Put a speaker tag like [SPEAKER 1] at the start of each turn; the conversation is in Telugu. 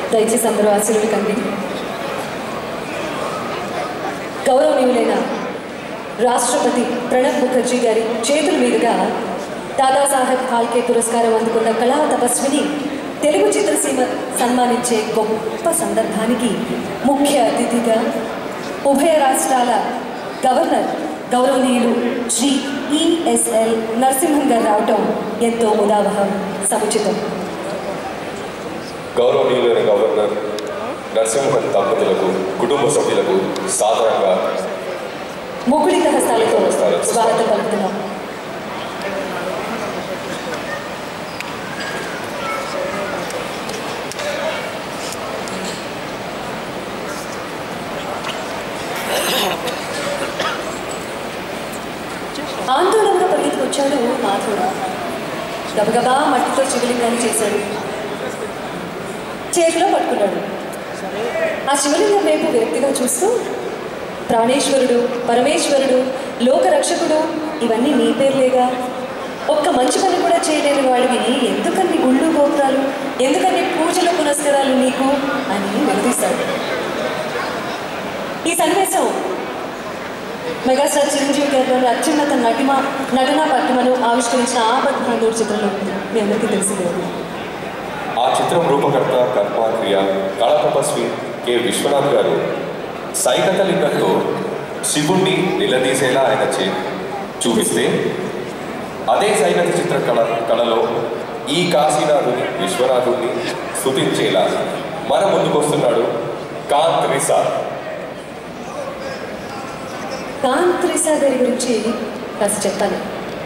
[SPEAKER 1] దయచేసి అందరూ ఆశీర్వదికండి గౌరవనీయులైన రాష్ట్రపతి ప్రణబ్ ముఖర్జీ గారి చేతుల మీదుగా దాదాసాహెబ్ ఫాల్కే పురస్కారం అందుకున్న కళా తపస్విని తెలుగు చిత్రసీమ సన్మానించే గొప్ప సందర్భానికి ముఖ్య అతిథిగా ఉభయ రాష్ట్రాల గవర్నర్ గౌరవనీయులు శ్రీ ఈఎస్ఎల్ నరసింహన్ గారు రావటం ఎంతో ముదావహం సముచితం
[SPEAKER 2] గౌరవనీయులైన గవర్నర్ నరసింహన్ దంపతులకు కుటుంబ సభ్యులకు సాధారణంగా
[SPEAKER 1] ముకుళిత హస్తాలతో స్వాగతం పలుకుతున్నాం ఆందోళనగా పరిగెత్తుకొచ్చాడు మాధవుడు గబగబా మట్టితో శివలింగాన్ని చేశాడు చేతిలో పట్టుకున్నాడు ఆ శివలింగం వైపు వ్యక్తిగా చూస్తూ ప్రాణేశ్వరుడు పరమేశ్వరుడు లోకరక్షకుడు ఇవన్నీ నీ పేర్లేగా ఒక్క మంచి పని కూడా చేయలేని వాడివి ఎందుకన్ని గుళ్ళు గోపురాలు ఎందుకన్ని పూజలు పునస్కారాలు నీకు అని నిలదీశాడు ఈ సన్నివేశం మెగాస్టార్ చిరంజీవి గారిలోని అత్యున్నత నటిమ నటనా పట్టిమను ఆవిష్కరించిన ఆపద్ బాంధవుడు చిత్రంలో ఉంది మీ అందరికీ తెలిసిందే
[SPEAKER 2] ఆ చిత్రం రూపకర్త కర్మ క్రియ కళాతపస్వి కె విశ్వనాథ్ గారు సైకత లింగంతో శివుణ్ణి నిలదీసేలా ఆయన చే చూపిస్తే అదే సైకత చిత్ర కళ కళలో ఈ కాశీనాథుని విశ్వనాథుని స్థుతించేలా మన ముందుకొస్తున్నాడు కాంత్ రిసా
[SPEAKER 1] కాంత్ త్రిసా గారి గురించి కాస్త చెప్పాలి